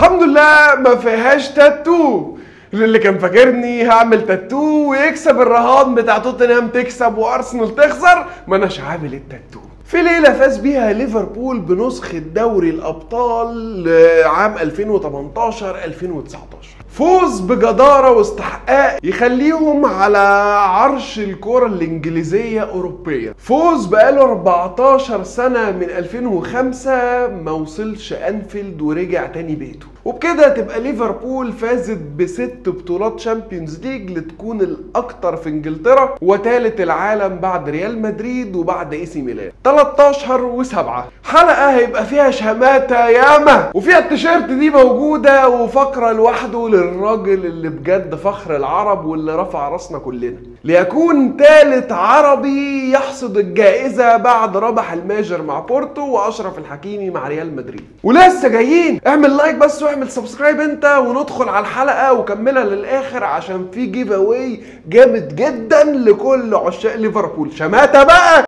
الحمد لله ما فيهاش تاتو اللي كان فاكرني هعمل تاتو ويكسب الرهان بتاع توتنهام تكسب وارسنال تخسر ما اناش عامل التاتو في ليلة فاز بيها ليفربول بنسخة دوري الأبطال عام 2018 2019 فوز بجدارة واستحقاق يخليهم على عرش الكرة الإنجليزية أوروبية فوز بقاله 14 سنة من 2005 ما وصلش أنفيلد ورجع تاني بيته وبكده تبقى ليفربول فازت بست بطولات شامبيونز ليج لتكون الاكتر في انجلترا وثالث العالم بعد ريال مدريد وبعد اي سي ميلان 13 و7 حلقه هيبقى فيها شماته ياما وفيها التيشيرت دي موجوده وفقره لوحده للراجل اللي بجد فخر العرب واللي رفع راسنا كلنا ليكون ثالث عربي يحصد الجائزه بعد ربح الماجر مع بورتو واشرف الحكيمي مع ريال مدريد ولسه جايين اعمل لايك بس واعمل سبسكرايب انت وندخل على الحلقه وكملها للاخر عشان في جيف اواي جامد جدا لكل عشاق ليفربول شماته بقى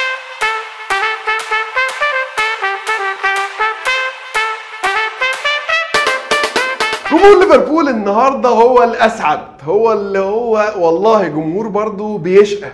جمهور ليفربول النهارده هو الاسعد هو اللي هو والله جمهور برضو بيشقى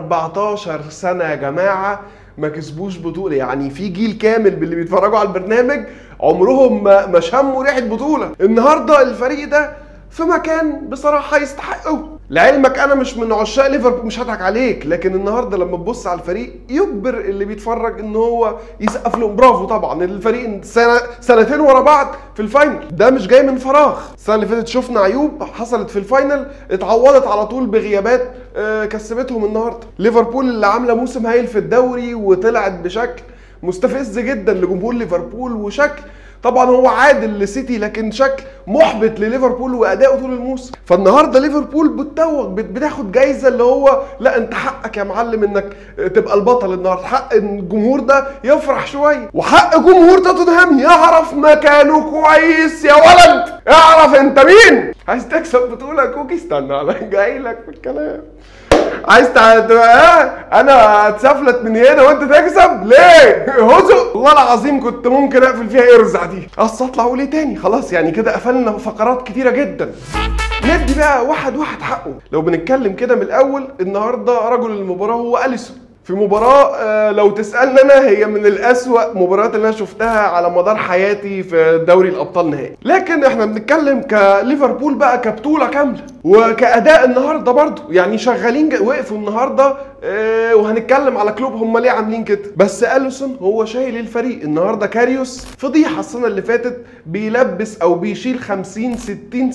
14 سنه يا جماعه ما كسبوش بطوله يعني في جيل كامل باللي بيتفرجوا على البرنامج عمرهم ما ما شموا ريحه بطوله النهارده الفريق ده في مكان بصراحه يستحقه لعلمك انا مش من عشاق ليفربول مش هضحك عليك لكن النهارده لما تبص على الفريق يجبر اللي بيتفرج ان هو يسقف لهم برافو طبعا الفريق سنة سنتين ورا بعض في الفاينل ده مش جاي من فراغ السنه اللي فاتت شفنا عيوب حصلت في الفاينل اتعوضت على طول بغيابات آه، كسبتهم النهارده ليفربول اللي عامله موسم هايل في الدوري وطلعت بشكل مستفز جدا لجمهور ليفربول وشكل طبعا هو عادل لسيتي لكن شكل محبط لليفربول واداؤه طول الموسم فالنهارده ليفربول بتتوج بت- بتاخد جايزه اللي هو لا انت حقك يا معلم انك تبقى البطل النهارده حق ان الجمهور ده يفرح شويه وحق جمهور توتنهام يعرف مكانه كويس يا ولد اعرف انت مين عايز تكسب بطوله كوكي استنى انا جاي لك في الكلام عايز تع- تبقى اه انا اتسفلت من هنا وانت تكسب ليه هزق والله العظيم كنت ممكن اقفل فيها ارزع دي اصل اطلع اقول ايه تاني خلاص يعني كده قفلنا فقرات كتيره جدا ندي بقى واحد واحد حقه لو بنتكلم كده من الاول النهارده رجل المباراه هو اليسون في مباراة آه، لو تسألني أنا هي من الأسوأ مباريات اللي أنا شفتها على مدار حياتي في دوري الأبطال نهائي لكن إحنا بنتكلم كليفربول بقى كبطولة كاملة وكأداء النهاردة برضو يعني شغالين ج- وقفوا النهاردة آه، وهنتكلم على كلوب هم ليه عاملين كده بس أليسون هو شايل الفريق النهاردة كاريوس فضيحة السنة اللي فاتت بيلبس أو بيشيل 50 60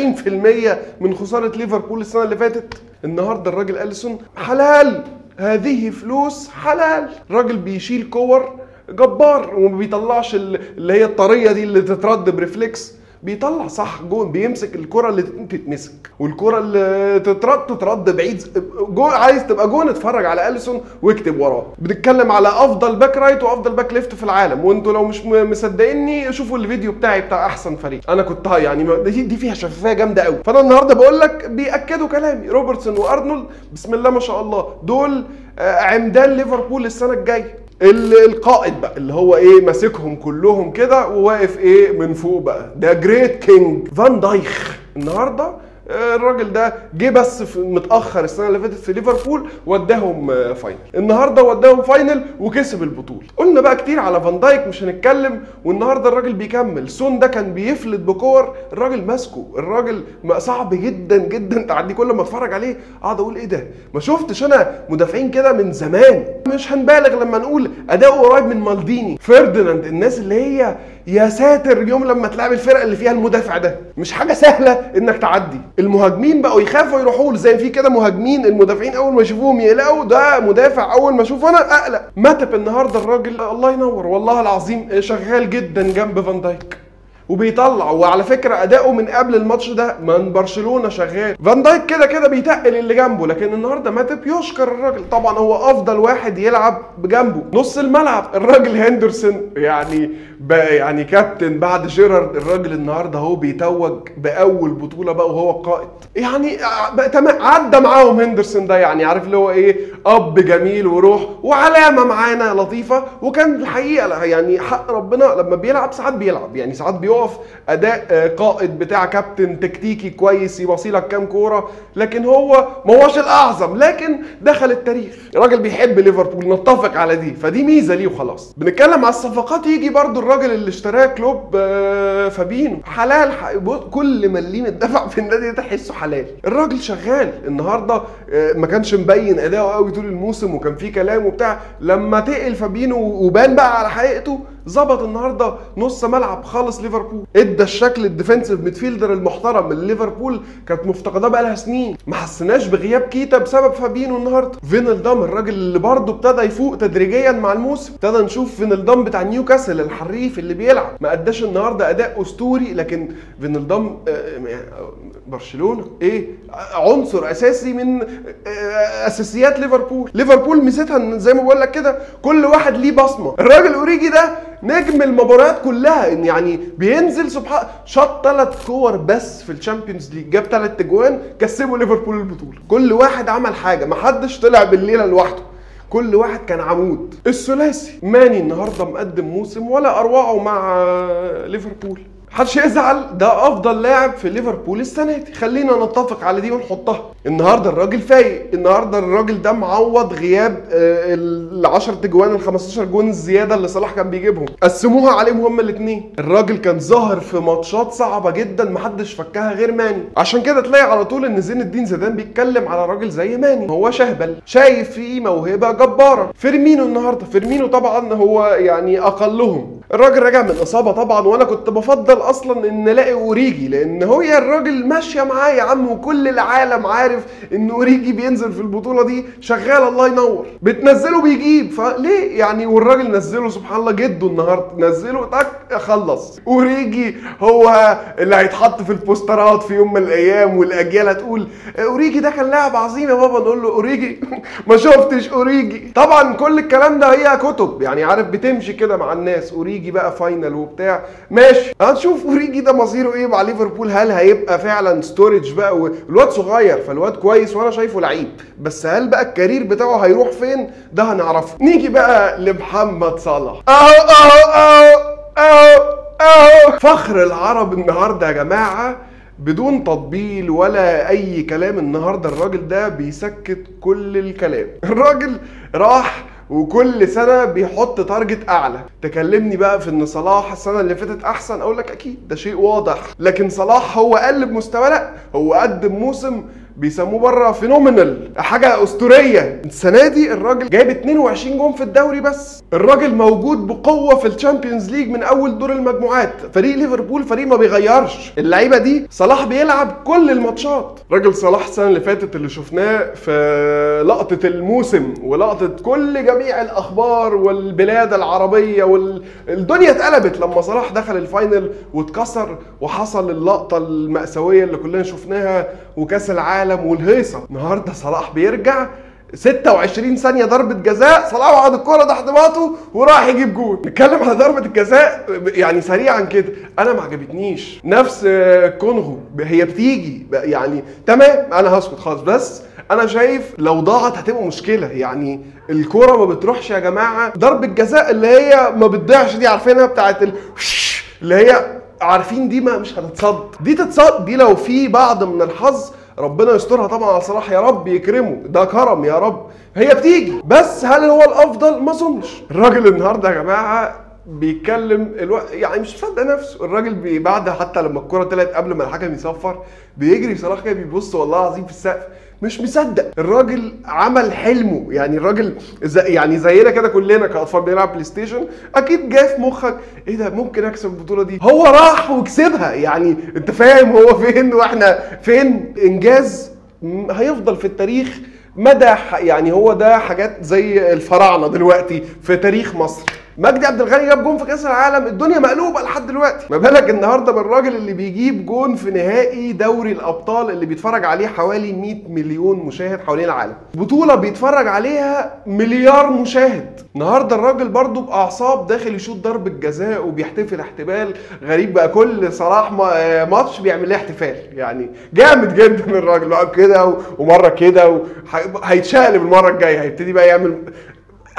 70% من خسارة ليفربول السنة اللي فاتت النهاردة الراجل أليسون حلال هذه فلوس حلال راجل بيشيل كور جبار وما بيطلعش ال- اللي هي الطريه دي اللي تترد بريفلكس بيطلع صح جون بيمسك الكره اللي تتمسك والكره اللي تترد تترد بعيد جون عايز تبقى جون اتفرج على اليسون واكتب وراه بنتكلم على افضل باك رايت وافضل باك ليفت في العالم وانتوا لو مش م- مصدقيني شوفوا الفيديو بتاعي بتاع احسن فريق انا كنت ها- يعني ما- دي, دي فيها شفافيه جامده قوي فانا النهارده بقول لك بياكدوا كلامي روبرتسون وارنولد بسم الله ما شاء الله دول آه، عمدان ليفربول السنه الجايه ال- القائد بقى اللي هو ايه ماسكهم كلهم كده وواقف ايه من فوق بقى ده جريت كينج فان دايخ النهارده آه، الراجل ده جه بس في متاخر السنه اللي فاتت في ليفربول وداهم آه، فاينل النهارده وداهم فاينل وكسب البطوله قلنا بقى كتير على فان دايك مش هنتكلم والنهارده الراجل بيكمل سون ده كان بيفلت بكور الراجل ماسكه الراجل ما- صعب جدا جدا تعدي كل ما اتفرج عليه اقعد اقول ايه ده ما شفتش انا مدافعين كده من زمان مش هنبالغ لما نقول اداؤه قريب من مالديني فيرديناند الناس اللي هي يا ساتر يوم لما تلعب الفرقه اللي فيها المدافع ده مش حاجه سهله انك تعدي المهاجمين بقوا يخافوا يروحوا له زي في كده مهاجمين المدافعين اول ما يشوفوهم يقلقوا ده مدافع اول ما اشوفه انا اقلق ماتب النهارده الراجل الله ينور والله العظيم شغال جدا جنب فان دايك وبيطلع وعلى فكره اداؤه من قبل الماتش ده من برشلونه شغال فان دايك كده كده بيتقل اللي جنبه لكن النهارده ماتب يشكر الراجل طبعا هو افضل واحد يلعب بجنبه نص الملعب الراجل هندرسون يعني بقى يعني كابتن بعد جيرارد الراجل النهارده هو بيتوج باول بطوله بقى وهو القائد يعني بقى تمام عدى معاهم هندرسون ده يعني عارف اللي هو ايه اب جميل وروح وعلامه معانا لطيفه وكان الحقيقه لا يعني حق ربنا لما بيلعب ساعات بيلعب يعني ساعات بيقف هداف اداء آه، قائد بتاع كابتن تكتيكي كويس يبصي لك كام كوره لكن هو ما هوش الاعظم لكن دخل التاريخ الراجل بيحب ليفربول نتفق على دي فدي ميزه ليه وخلاص بنتكلم على الصفقات يجي برضو الراجل اللي اشتراه كلوب آه، فابينو حلال ح- بص، كل مليم اتدفع في النادي ده تحسه حلال الراجل شغال النهارده آه، ما كانش مبين اداؤه قوي طول الموسم وكان فيه كلام وبتاع لما تقل فابينو وبان بقى على حقيقته ظبط النهارده نص ملعب خالص ليفربول ادى الشكل الديفنسيف ميدفيلدر المحترم اللي ليفربول كانت مفتقداه بقى لها سنين ما حسيناش بغياب كيتا بسبب فابينو النهارده فينالدام الراجل اللي برضه ابتدى يفوق تدريجيا مع الموسم ابتدى نشوف فينالدام بتاع نيوكاسل الحريف اللي بيلعب ما اداش النهارده اداء اسطوري لكن فينالدام آه، آه، برشلونه ايه عنصر اساسي من آه، اساسيات ليفربول ليفربول ميزتها ان زي ما بقول لك كده كل واحد ليه بصمه الراجل اوريجي ده نجم المباريات كلها إن يعني بينزل سبحان شاط ثلاث كور بس في الشامبيونز ليج جاب ثلاث اجوان كسبوا ليفربول البطوله كل واحد عمل حاجه ما حدش طلع بالليله لوحده كل واحد كان عمود الثلاثي ماني النهارده مقدم موسم ولا اروعه مع آه، ليفربول محدش يزعل ده افضل لاعب في ليفربول السنه دي خلينا نتفق على دي ونحطها النهارده الراجل فايق النهارده الراجل ده معوض غياب ال 10 تجوان ال 15 جون الزياده اللي صلاح كان بيجيبهم قسموها عليهم هما الاثنين الراجل كان ظاهر في ماتشات صعبه جدا محدش فكها غير ماني عشان كده تلاقي على طول ان زين الدين زيدان بيتكلم على راجل زي ماني هو شهبل شايف فيه موهبه جباره فيرمينو النهارده فيرمينو طبعا هو يعني اقلهم الراجل راجع من اصابه طبعا وانا كنت بفضل اصلا ان الاقي اوريجي لان هو يا الراجل ماشيه معاه يا عم وكل العالم عارف ان اوريجي بينزل في البطوله دي شغال الله ينور بتنزله بيجيب فليه يعني والراجل نزله سبحان الله جده النهارده نزله تك خلص اوريجي هو اللي هيتحط في البوسترات في يوم من الايام والاجيال هتقول اوريجي ده كان لاعب عظيم يا بابا نقول له اوريجي ما شفتش اوريجي طبعا كل الكلام ده هي كتب يعني عارف بتمشي كده مع الناس اوريجي بقى فاينل وبتاع ماشي هنشوف اوريجي ده مصيره ايه مع ليفربول هل هيبقى فعلا ستورج بقى والواد صغير فالواد كويس وانا شايفه لعيب بس هل بقى الكارير بتاعه هيروح فين ده هنعرفه نيجي بقى لمحمد صلاح اهو اهو اهو اهو اهو فخر العرب النهارده يا جماعه بدون تطبيل ولا اي كلام النهارده الراجل ده بيسكت كل الكلام الراجل راح وكل سنه بيحط تارجت اعلى تكلمني بقى في ان صلاح السنه اللي فاتت احسن اقول لك اكيد ده شيء واضح لكن صلاح هو قلب مستواه لا هو قدم موسم بيسموه بره فينومينال حاجه اسطوريه السنه دي الراجل جايب 22 جون في الدوري بس الراجل موجود بقوه في الشامبيونز ليج من اول دور المجموعات فريق ليفربول فريق ما بيغيرش اللعيبه دي صلاح بيلعب كل الماتشات راجل صلاح السنه اللي فاتت اللي شفناه في لقطه الموسم ولقطه كل جميع الاخبار والبلاد العربيه والدنيا اتقلبت لما صلاح دخل الفاينل واتكسر وحصل اللقطه المأساويه اللي كلنا شفناها وكاس العالم والهيصه النهارده صلاح بيرجع 26 ثانيه ضربه جزاء صلاح وقعد الكوره تحت باطه وراح يجيب جول نتكلم على ضربه الجزاء يعني سريعا كده انا ما عجبتنيش نفس آه، كونغو هي بتيجي يعني تمام انا هسكت خالص بس انا شايف لو ضاعت هتبقى مشكله يعني الكوره ما بتروحش يا جماعه ضربه جزاء اللي هي ما بتضيعش دي عارفينها بتاعت ال... اللي هي عارفين دي ما مش هتتصد دي تتصد دي لو في بعض من الحظ ربنا يسترها طبعا على صلاح يا رب يكرمه ده كرم يا رب هي بتيجي بس هل هو الافضل ما اظنش الراجل النهارده يا جماعه بيتكلم الو... يعني مش مصدق نفسه الراجل بي... بعد حتى لما الكره طلعت قبل ما الحكم يصفر بيجري صلاح كده بيبص والله العظيم في السقف مش مصدق الراجل عمل حلمه يعني الراجل زي يعني زينا كده كلنا كاطفال بنلعب بلاي ستيشن اكيد جاي في مخك ايه ده ممكن اكسب البطوله دي هو راح وكسبها يعني انت فاهم هو فين واحنا فين انجاز م- هيفضل في التاريخ مدى ح- يعني هو ده حاجات زي الفراعنه دلوقتي في تاريخ مصر مجدي عبد الغني جاب جون في كاس العالم الدنيا مقلوبه لحد دلوقتي ما بالك النهارده بالراجل اللي بيجيب جون في نهائي دوري الابطال اللي بيتفرج عليه حوالي 100 مليون مشاهد حوالين العالم بطوله بيتفرج عليها مليار مشاهد النهارده الراجل برضه باعصاب داخل يشوط ضربه جزاء وبيحتفل احتفال غريب بقى كل صلاح ما- ماتش بيعمل ليه احتفال يعني جامد جدا الراجل بقى كده و- ومره كده وح- هيتشقلب المره الجايه هيبتدي بقى يعمل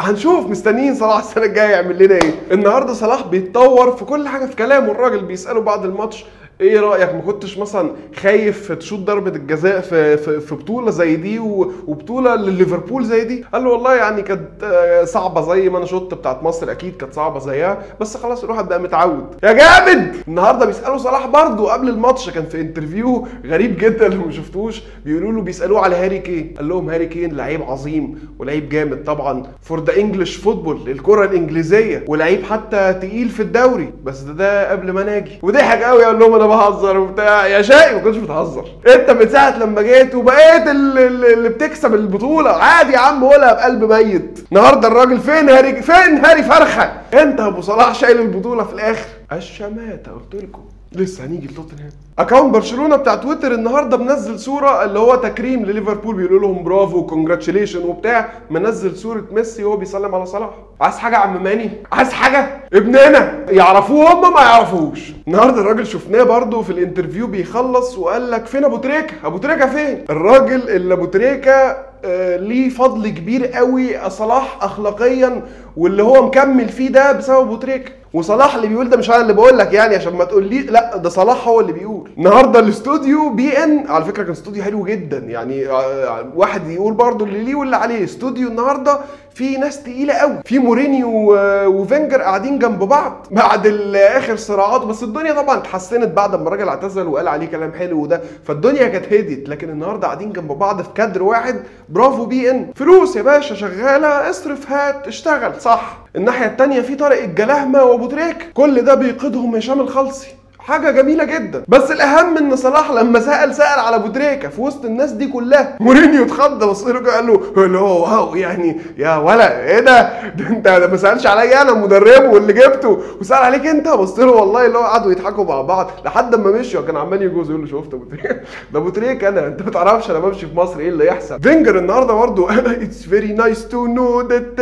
هنشوف مستنيين صلاح السنه الجايه يعمل لنا ايه النهارده صلاح بيتطور في كل حاجه في كلامه الراجل بيساله بعد الماتش ايه رايك ما كنتش مثلا خايف تشوط ضربه الجزاء في في, في بطوله زي دي و- وبطوله لليفربول زي دي قال له والله يعني كانت آه، صعبه زي ما انا شطت بتاعت مصر اكيد كانت صعبه زيها بس خلاص الواحد بقى متعود يا جامد النهارده بيسالوا صلاح برضه قبل الماتش كان في انترفيو غريب جدا لو ما شفتوش بيقولوا له بيسالوه على هاري كين قال لهم هاري كين لعيب عظيم ولعيب جامد طبعا فور ذا انجلش فوتبول الكره الانجليزيه ولعيب حتى تقيل في الدوري بس ده, ده قبل ما ناجي وضحك قوي قال لهم انا بهزر وبتاع يا شقي ما كنتش بتهزر انت من ساعه لما جيت وبقيت ال- ال- اللي بتكسب البطوله عادي يا عم قولها بقلب ميت النهارده الراجل فين هاري فين هاري فرخه انت يا ابو صلاح شايل البطوله في الاخر الشماته قلت لكم لسه هنيجي لتوتنهام اكونت برشلونه بتاع تويتر النهارده منزل صوره اللي هو تكريم لليفربول بيقولوا لهم برافو كونجراتيليشن وبتاع منزل صوره ميسي وهو بيسلم على صلاح عايز حاجه يا عم ماني عايز حاجه ابننا يعرفوه هم ما يعرفوش النهارده الراجل شفناه برضو في الانترفيو بيخلص وقال لك فين ابو تريكه ابو تريكه فين الراجل اللي ابو تريكه آه، ليه فضل كبير قوي صلاح اخلاقيا واللي هو مكمل فيه ده بسبب ابو تريكه وصلاح اللي بيقول ده مش انا اللي بقول لك يعني عشان ما تقول لي لا ده صلاح هو اللي بيقول النهارده الاستوديو بي ان على فكره كان استوديو حلو جدا يعني آه، واحد يقول برضو اللي ليه واللي عليه استوديو النهارده في ناس تقيله قوي في مورينيو و- وفينجر قاعدين جنب بعض بعد ال- اخر صراعات بس الدنيا طبعا اتحسنت بعد ما الراجل اعتزل وقال عليه كلام حلو وده فالدنيا كانت هديت لكن النهارده قاعدين جنب بعض في كادر واحد برافو بي ان فلوس يا باشا شغاله اصرف هات اشتغل صح الناحيه التانية في طارق الجلاهمه وابو تريكه كل ده بيقودهم هشام الخلصي حاجه جميله جدا بس الاهم ان صلاح لما سال سال على ابو تريكه في وسط الناس دي كلها مورينيو اتخض بص له كده قال له لا واو يعني يا ولا ايه ده ده انت ده ما سالش عليا انا مدربه واللي جبته وسال عليك انت بص له والله اللي هو قعدوا يضحكوا مع بعض لحد ما مشوا كان عمال يجوز يقول له شفت ابو تريكه ده ابو تريكه انا انت ما تعرفش انا بمشي في مصر ايه اللي يحصل فينجر النهارده برضه اتس فيري نايس تو نو ذات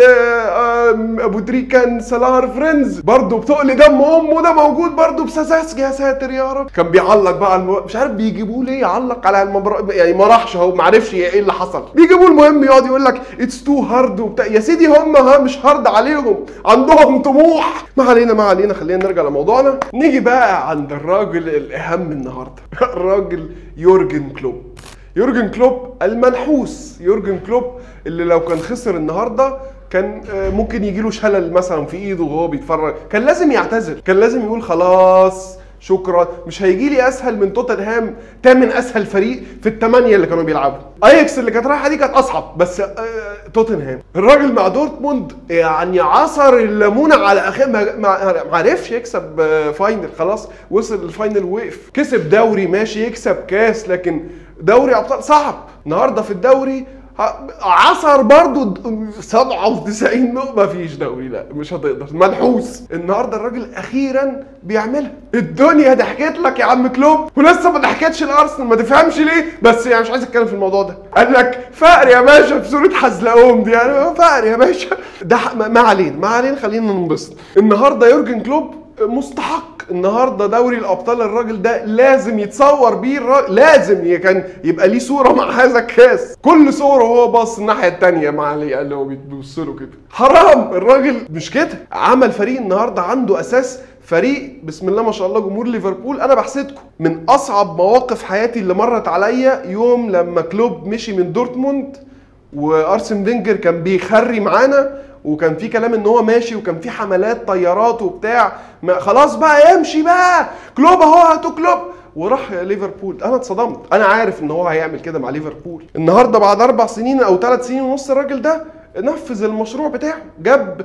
ابو تريكه and صلاح ار فريندز برضه بتقل دم امه ده موجود برضه بسذاجه يا ساتر يا رب كان بيعلق بقى على المو... مش عارف بيجيبوه ليه يعلق على المبر... يعني ما راحش اهو ما عرفش ايه اللي حصل بيجيبوه المهم يقعد يقول لك اتس تو هارد وبتاع يا سيدي هم ها مش هارد عليهم عندهم طموح ما علينا ما علينا خلينا نرجع لموضوعنا نيجي بقى عند الراجل الاهم النهارده الراجل يورجن كلوب يورجن كلوب المنحوس يورجن كلوب اللي لو كان خسر النهارده كان آه، ممكن يجي له شلل مثلا في ايده وهو بيتفرج كان لازم يعتذر كان لازم يقول خلاص شكرا مش هيجي لي اسهل من توتنهام تامن اسهل فريق في الثمانيه اللي كانوا بيلعبوا اياكس اللي كانت رايحه دي كانت اصعب بس آه، توتنهام الراجل مع دورتموند يعني عصر الليمونه على اخر ما ما ما عرفش يكسب آه، فاينل خلاص وصل الفاينل وقف كسب دوري ماشي يكسب كاس لكن دوري ابطال صعب النهارده في الدوري ه- عصر برضو د- 97 نقطة مفيش دوري لا مش هتقدر منحوس النهارده الراجل اخيرا بيعملها الدنيا ضحكت لك يا عم كلوب ولسه ما ضحكتش الارسنال ما تفهمش ليه بس يعني مش عايز اتكلم في الموضوع ده قال لك فقر يا باشا في صورة حزلقوم دي يعني فقر يا باشا ده ح- ما ما علينا ما علينا خلينا ننبسط النهارده يورجن كلوب مستحق النهارده دوري الابطال الراجل ده لازم يتصور بيه الراجل لازم ي- كان يبقى ليه صوره مع هذا الكاس كل صوره وهو باص الناحيه التانية مع اللي اللي هو بيبص له كده حرام الراجل مش كده عمل فريق النهارده عنده اساس فريق بسم الله ما شاء الله جمهور ليفربول انا بحسدكم من اصعب مواقف حياتي اللي مرت عليا يوم لما كلوب مشي من دورتموند وارسن فينجر كان بيخري معانا وكان في كلام ان هو ماشي وكان في حملات طيارات وبتاع ما خلاص بقى يمشي بقى كلوب اهو هاتوا كلوب وراح ليفربول انا اتصدمت انا عارف ان هو هيعمل كده مع ليفربول النهارده بعد اربع سنين او ثلاث سنين ونص الراجل ده نفذ المشروع بتاعه جاب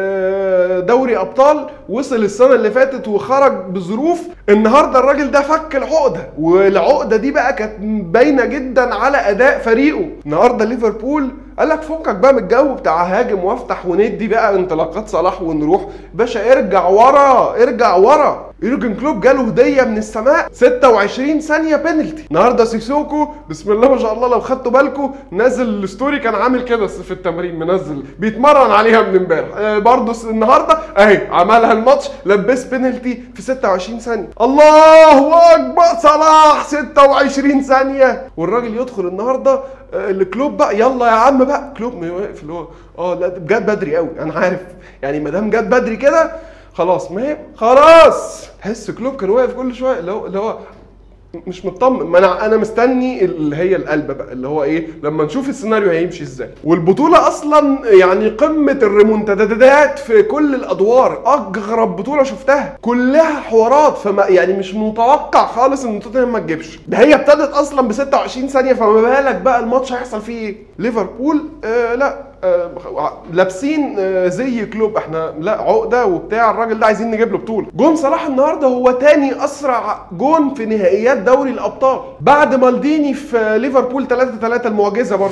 آه، دوري ابطال وصل السنه اللي فاتت وخرج بظروف النهارده الراجل ده فك العقده والعقده دي بقى كانت باينه جدا على اداء فريقه النهارده ليفربول قال لك فكك بقى من الجو بتاع هاجم وافتح وندي بقى انطلاقات صلاح ونروح باشا ارجع ورا ارجع ورا يورجن كلوب جاله هديه من السماء 26 ثانيه بينالتي النهارده سيسوكو بسم الله ما شاء الله لو خدتوا بالكم نازل الستوري كان عامل كده في التمرين منزل بيتمرن عليها من امبارح آه برضه النهارده اهي عملها الماتش لبس بينالتي في 26 ثانيه الله اكبر صلاح 26 ثانيه والراجل يدخل النهارده آه، لكلوب بقى يلا يا عم بقى كلوب ما واقف اللي هو اه لا ده جت بدري قوي انا عارف يعني ما دام جت بدري كده خلاص ما هي خلاص تحس كلوب كان واقف كل شويه اللي هو اللي هو مش مطمن ما انا انا مستني اللي هي القلب بقى اللي هو ايه لما نشوف السيناريو هيمشي ازاي والبطوله اصلا يعني قمه الريمونتادات في كل الادوار اغرب بطوله شفتها كلها حوارات فما يعني مش متوقع خالص ان توتنهام ما تجيبش ده هي ابتدت اصلا ب 26 ثانيه فما بالك بقى الماتش هيحصل فيه ايه ليفربول آه لا آه، لابسين آه، زي كلوب احنا لا عقده وبتاع الراجل ده عايزين نجيب له بطوله جون صلاح النهارده هو تاني اسرع جون في نهائيات دوري الابطال بعد مالديني في ليفربول 3 3 المعجزه برضه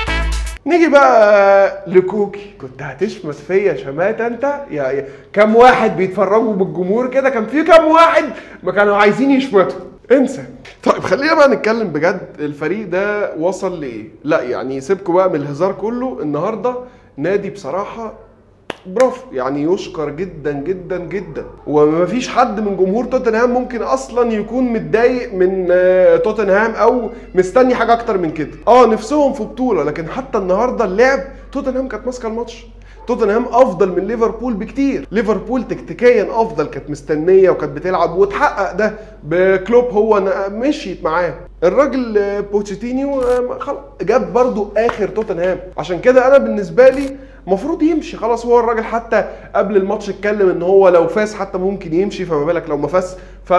نيجي بقى لكوكي كنت هتشمس فيا شماتة انت يا كم واحد بيتفرجوا بالجمهور كده كان في كم واحد ما كانوا عايزين يشمتوا انسى طيب خلينا بقى نتكلم بجد الفريق ده وصل لايه لا يعني سيبكوا بقى من الهزار كله النهارده نادي بصراحه برافو يعني يشكر جدا جدا جدا ومفيش حد من جمهور توتنهام ممكن اصلا يكون متضايق من آه، توتنهام او مستني حاجه اكتر من كده اه نفسهم في بطوله لكن حتى النهارده اللعب توتنهام كانت ماسكه الماتش توتنهام افضل من ليفربول بكتير ليفربول تكتيكيا افضل كانت مستنيه وكانت بتلعب وتحقق ده بكلوب هو مشيت معاه الراجل آه، بوتشيتينيو آه، خلاص جاب برضو اخر توتنهام عشان كده انا بالنسبه لي المفروض يمشي خلاص هو الراجل حتى قبل الماتش اتكلم ان هو لو فاز حتى ممكن يمشي فما بالك لو ما فاز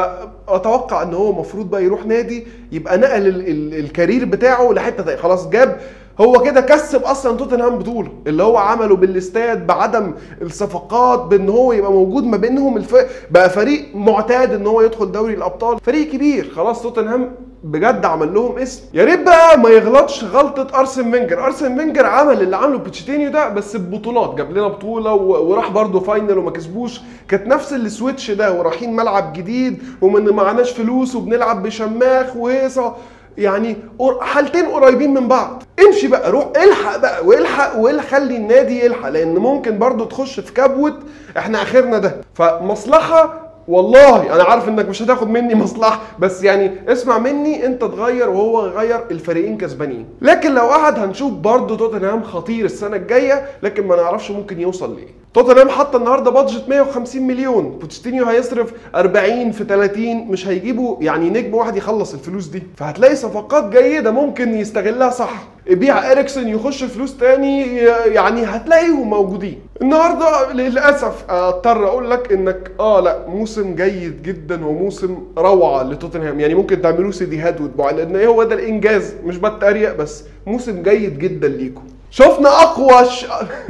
فاتوقع ان هو المفروض بقى يروح نادي يبقى نقل الكارير بتاعه لحته تانية خلاص جاب هو كده كسب اصلا توتنهام بطوله اللي هو عمله بالاستاد بعدم الصفقات بان هو يبقى موجود ما بينهم الف... بقى فريق معتاد ان هو يدخل دوري الابطال فريق كبير خلاص توتنهام بجد عمل لهم اسم يا ريت بقى ما يغلطش غلطه ارسن فينجر ارسن فينجر عمل اللي عمله بوتشيتينيو ده بس ببطولات جاب لنا بطوله وراح برده فاينل وما كسبوش كانت نفس السويتش ده ورايحين ملعب جديد وما معناش فلوس وبنلعب بشماخ وهيصه يعني حالتين قريبين من بعض امشي بقى روح الحق بقى والحق وخلي النادي يلحق لان ممكن برضو تخش في كبوه احنا اخرنا ده فمصلحه والله انا عارف انك مش هتاخد مني مصلحه بس يعني اسمع مني انت تغير وهو يغير الفريقين كسبانين لكن لو قعد هنشوف برضه توتنهام خطير السنه الجايه لكن ما نعرفش ممكن يوصل ليه توتنهام حط النهارده بادجت 150 مليون بوتشيتينيو هيصرف 40 في 30 مش هيجيبوا يعني نجم واحد يخلص الفلوس دي فهتلاقي صفقات جيده ممكن يستغلها صح بيع اريكسن يخش فلوس تاني يعني هتلاقيهم موجودين النهارده للاسف اضطر اقول لك انك اه لا موسم جيد جدا وموسم روعه لتوتنهام يعني ممكن تعملوه سيديهات وتبيعوا لان هو ده الانجاز مش بتريق بس موسم جيد جدا ليكم شفنا اقوى ش...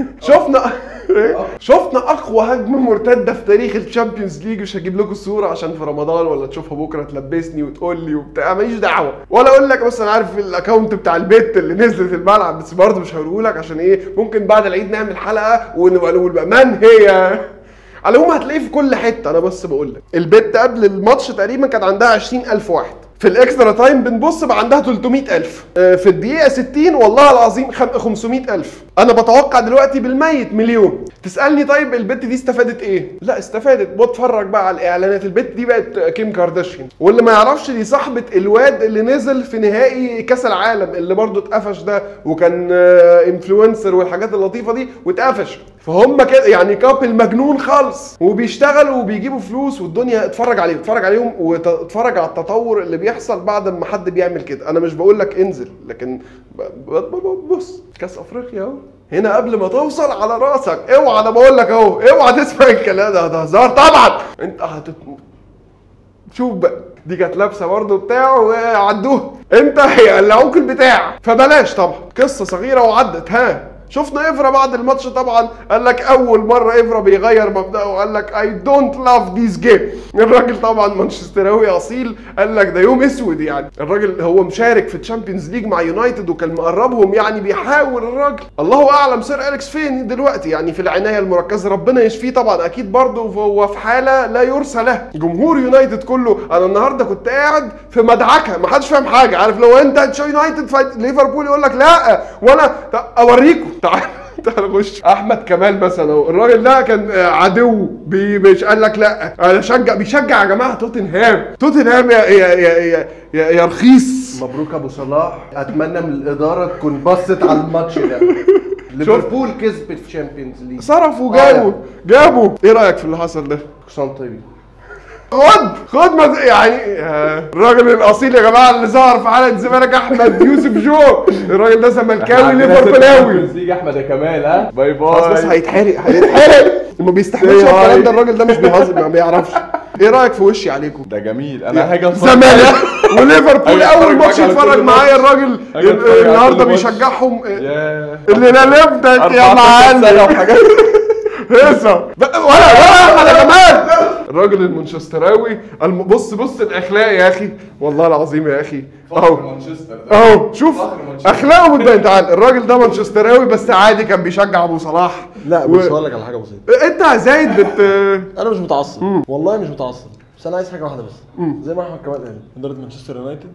شفنا شفنا اقوى هجمه مرتده في تاريخ الشامبيونز ليج مش هجيب لكم الصوره عشان في رمضان ولا تشوفها بكره تلبسني وتقول لي وبتاع ماليش دعوه ولا اقول لك بس انا عارف الاكونت بتاع البيت اللي نزلت الملعب بس برضه مش هقوله لك عشان ايه ممكن بعد العيد نعمل حلقه ونبقى نقول بقى من هي على العموم هتلاقيه في كل حته انا بس بقول لك البيت قبل الماتش تقريبا كان عندها 20000 واحد في الاكسترا تايم بنبص بقى عندها 300000 آه، في الدقيقه 60 والله العظيم 500000 انا بتوقع دلوقتي بالميت مليون تسالني طيب البت دي استفادت ايه لا استفادت بتفرج بقى على الاعلانات البت دي بقت كيم كارداشيان واللي ما يعرفش دي صاحبه الواد اللي نزل في نهائي كاس العالم اللي برضه اتقفش ده وكان انفلونسر آه، والحاجات اللطيفه دي واتقفش فهم كده يعني كابل مجنون خالص وبيشتغلوا وبيجيبوا فلوس والدنيا اتفرج عليهم اتفرج عليهم واتفرج على التطور اللي بيحصل بعد ما حد بيعمل كده انا مش بقول لك انزل لكن بص كاس افريقيا اهو هنا قبل ما توصل على راسك اوعى انا بقول لك اهو اوعى تسمع الكلام ده ده هزار طبعا انت هتت شوف بقى دي كانت لابسه برضه بتاع وعدوها انت هيقلعوك البتاع فبلاش طبعا قصه صغيره وعدت ها شفنا افرا بعد الماتش طبعا قال لك اول مره افرا بيغير مبدأه وقال لك اي دونت لاف ذيس جيم الراجل طبعا مانشستراوي اصيل قال لك ده يوم اسود يعني الراجل هو مشارك في الشامبيونز ليج مع يونايتد وكان مقربهم يعني بيحاول الراجل الله اعلم سير اليكس فين دلوقتي يعني في العنايه المركزه ربنا يشفيه طبعا اكيد برضه هو في حاله لا يرثى له جمهور يونايتد كله انا النهارده كنت قاعد في مدعكه ما حدش فاهم حاجه عارف لو انت تشو يونايتد فايت ليفربول يقول لك لا وانا طب اوريكم تعال تعال خش احمد كمال مثلا اهو الراجل ده كان آه، عدو بي مش قال لك لا انا شجع بيشجع يا جماعه توتنهام توتنهام يا يا يا يا, يا, يا رخيص مبروك ابو صلاح اتمنى من الاداره تكون بصت على الماتش ده ليفربول كسبت في تشامبيونز ليج صرفوا جابوا جابوا ايه رايك في اللي حصل ده حسام طيب خد خد مز... يعني آه، الراجل الاصيل يا جماعه اللي ظهر في حلقه الزمالك احمد يوسف جو الراجل ده زملكاوي ليفربولاوي تيجي احمد يا كمال ها باي خلاص بس باي هيتحرق هيتحرق ما بيستحملش إيه الكلام هاي؟ ده الراجل ده مش بيهزر ما بيعرفش ايه رايك في وشي عليكم ده جميل انا هاجي أتفرج زمالك وليفربول أيوة، اول أتفرج ماتش معاك على يتفرج كل معايا ماتش. الراجل أيوة، أتفرج على النهارده كل ماتش. بيشجعهم ياه اللي لمتك يا 14 معلم سنة وحاجات هيصة ولا ولا على جمال الراجل المانشستراوي الم... بص بص الاخلاق يا اخي والله العظيم يا اخي اهو مانشستر ده اهو شوف فخر مانشستر. اخلاقه متبين تعال الراجل ده مانشستراوي بس عادي كان بيشجع ابو صلاح لا و- بص هقول لك على حاجه بسيطه انت يا زايد بت انا مش متعصب والله مش متعصب بس انا عايز حاجه واحده بس زي ما احمد كمال قال اداره مانشستر يونايتد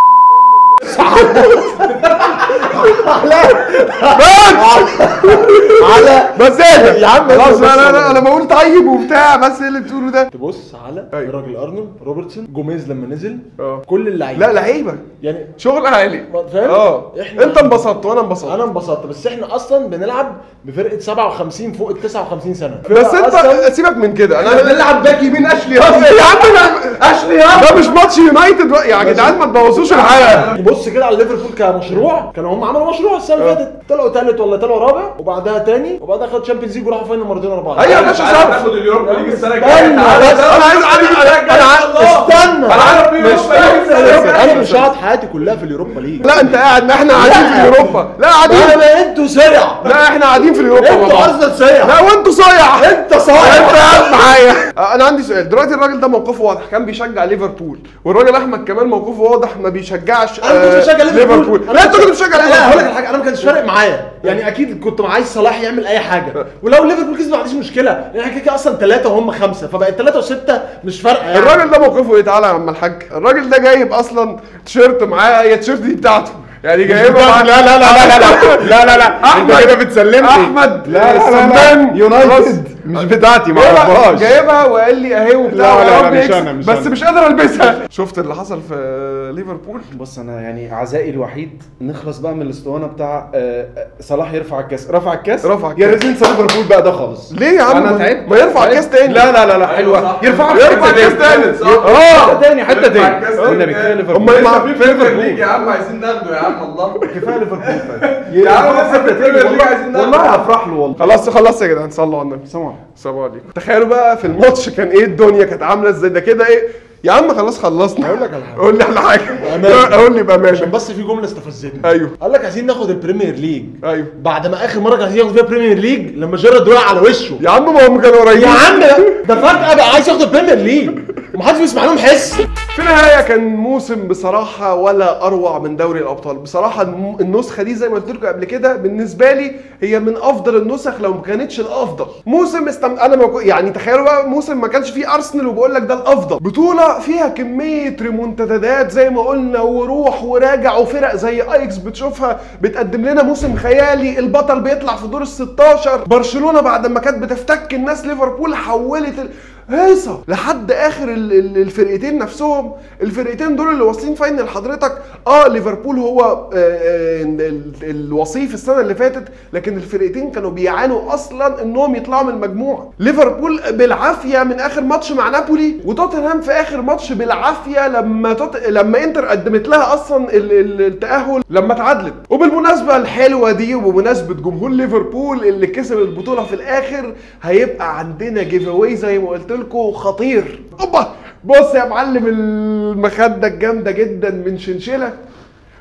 على بس ايه ده؟ يا عم خلاص بس- لا لا لا انا بقول طيب وبتاع بس ايه اللي بتقوله ده تبص على أيوة. الراجل ارنولد روبرتسون جوميز لما نزل اه. كل اللعيبه لا لعيبه يعني شغل عالي فاهم؟ اه إحنا- انت انبسطت وانا انبسطت انا انبسطت بس احنا اصلا بنلعب بفرقه 57 فوق ال 59 سنه بس فرقة انت أصلاً سيبك من كده انا بنلعب باك يمين اشلي يا هاف عم انا اشلي ده مش ماتش يونايتد بقى. يا جدعان ما تبوظوش الحلقه بص كده على ليفربول كمشروع كانوا هم عملوا مشروع السنه اللي فاتت طلعوا ثالث ولا طلعوا رابع وبعدها تاني وبعدها خدوا تشامبيونز ليج وراحوا فاينل مرتين ورا بعض ايوه يا مش باشا عارف صرف تاخد اليوروبا ليج السنه استنى الجايه تعالى بس. تعالى. انا عايز انا انا عايز استنى انا عارف في مش يوروبا انا مش هقعد حياتي كلها في اليوروبا ليج لا انت قاعد ما احنا قاعدين في اوروبا لا قاعدين انا انتوا سرع لا احنا قاعدين في اوروبا مع انتوا بعض. ارسنال سرع لا وانتوا صايع انت انت صايع قاعد معايا آه، انا عندي سؤال دلوقتي الراجل ده موقفه واضح كان بيشجع ليفربول والراجل احمد كمان موقفه واضح ما بيشجعش انا كنت آه، بشجع ليفربول لا انت كنت بتشجع لا هقول لك ليفربول على حاجه انا ما كانش فارق معايا يعني اكيد كنت عايز صلاح يعمل اي حاجه ولو ليفربول كسب ما عنديش مشكله لان احنا كده كده اصلا ثلاثه وهم خمسه فبقت ثلاثه وسته مش فارقه يعني الراجل ده موقفه ايه تعالى يا عم الحاج الراجل ده جايب اصلا تيشيرت معاه هي التيشيرت دي بتاعته يعني جايبها مع... لا لا لا لا لا لا لا لا احمد كده بتسلمني. احمد لا، لا، لا، لا. سمان يونايتد مش بتاعتي ما جايبها اعرفهاش جايبها وقال لي اهي وبتاع لا، لا، ويا لا، رب مش يكسب. أنا، مش بس أنا. مش قادر البسها شفت اللي حصل في ليفربول بص انا يعني عزائي الوحيد نخلص بقى من الاسطوانه بتاع آه، آه، صلاح يرفع الكاس رفع الكاس رفع يا الكاس. ريت ننسى ليفربول بقى ده خالص ليه يا عم انا ما- تعبت ما يرفع تعبت. الكاس تاني لا لا لا لا أيوة حلوه صح. يرفعها في يرفع حته الكاس تاني تاني صح. اه حته تاني حته يرفع تاني الكاس قلنا تاني. بكفايه أمال ليفربول إيه؟ لسه ما- في بريمير ليج يا عم عايزين ناخده يا عم الله كفايه ليفربول يا عم لسه في البريمير ليج عايزين ناخده والله هفرح له والله خلاص خلاص يا جدعان صلوا على النبي سمع السلام عليكم تخيلوا بقى في الماتش كان ايه الدنيا كانت عامله ازاي ده كده ايه يا عم خلاص خلصنا هقول لك على حاجه قول لي على حاجه بأمانة. قول لي عشان بامانه بس في جمله استفزتني ايوه قال لك عايزين ناخد البريمير ليج ايوه بعد ما اخر مره كان عايزين ياخد فيها بريمير ليج لما جيرارد وقع على وشه يا عم ما هم كانوا قريبين يا عم ده فجاه بقى عايز ياخد البريمير ليج ومحدش بيسمع لهم حس في النهايه كان موسم بصراحه ولا اروع من دوري الابطال بصراحه الم- النسخه دي زي ما قلت لكم قبل كده بالنسبه لي هي من افضل النسخ لو ما كانتش الافضل موسم استم... انا ما كو- يعني تخيلوا بقى موسم ما كانش فيه ارسنال وبقول لك ده الافضل بطوله فيها كميه ريمونتادات زي ما قلنا وروح وراجع وفرق زي ايكس بتشوفها بتقدم لنا موسم خيالي البطل بيطلع في دور ال 16 برشلونه بعد ما كانت بتفتك الناس ليفربول حولت ال... هيصه لحد اخر ال- ال- الفرقتين نفسهم الفرقتين دول اللي واصلين فاينل حضرتك اه ليفربول هو آه، آه، ال- الوصيف السنه اللي فاتت لكن الفرقتين كانوا بيعانوا اصلا انهم يطلعوا من المجموعه ليفربول بالعافيه من اخر ماتش مع نابولي وتوتنهام في اخر ماتش بالعافيه لما توت... لما انتر قدمت لها اصلا ال... ال... التاهل لما اتعادلت وبالمناسبه الحلوه دي وبمناسبه جمهور ليفربول اللي كسب البطوله في الاخر هيبقى عندنا جيف اواي زي ما قلت لكم خطير اوبا بص يا معلم المخده الجامده جدا من شنشله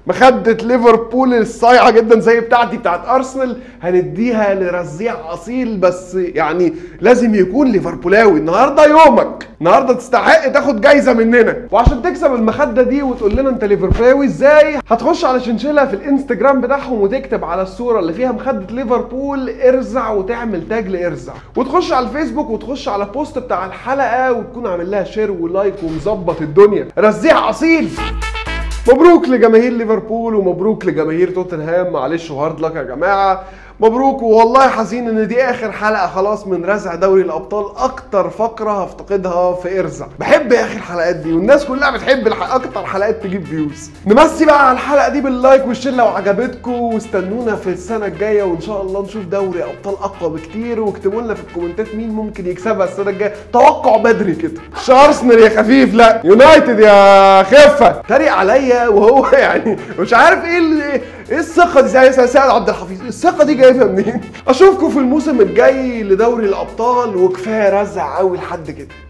مخدة ليفربول الصايعة جدا زي بتاعتي بتاعت ارسنال هنديها لرزيع اصيل بس يعني لازم يكون ليفربولاوي النهارده يومك النهارده تستحق تاخد جايزة مننا وعشان تكسب المخدة دي وتقول لنا انت ليفربولاوي ازاي هتخش على شنشلة في الانستجرام بتاعهم وتكتب على الصورة اللي فيها مخدة ليفربول ارزع وتعمل تاج لارزع وتخش على الفيسبوك وتخش على بوست بتاع الحلقة وتكون عامل لها شير ولايك ومظبط الدنيا رزيع اصيل مبروك لجماهير ليفربول ومبروك لجماهير توتنهام معلش وهارد لك يا جماعه مبروك والله حزين ان دي اخر حلقه خلاص من رزع دوري الابطال اكتر فقره هفتقدها في ارزع بحب يا اخي الحلقات دي والناس كلها بتحب الح... اكتر حلقات تجيب فيوز نمسي بقى على الحلقه دي باللايك والشير لو عجبتكم واستنونا في السنه الجايه وان شاء الله نشوف دوري ابطال اقوى بكتير واكتبوا لنا في الكومنتات مين ممكن يكسبها السنه الجايه توقع بدري كده مش ارسنال يا خفيف لا يونايتد يا خفه تريق عليا وهو يعني مش عارف ايه اللي ايه الثقه دي زي سيد عبد الحفيظ الثقه دي جايبها منين اشوفكم في الموسم الجاي لدوري الابطال وكفايه رزع قوي لحد كده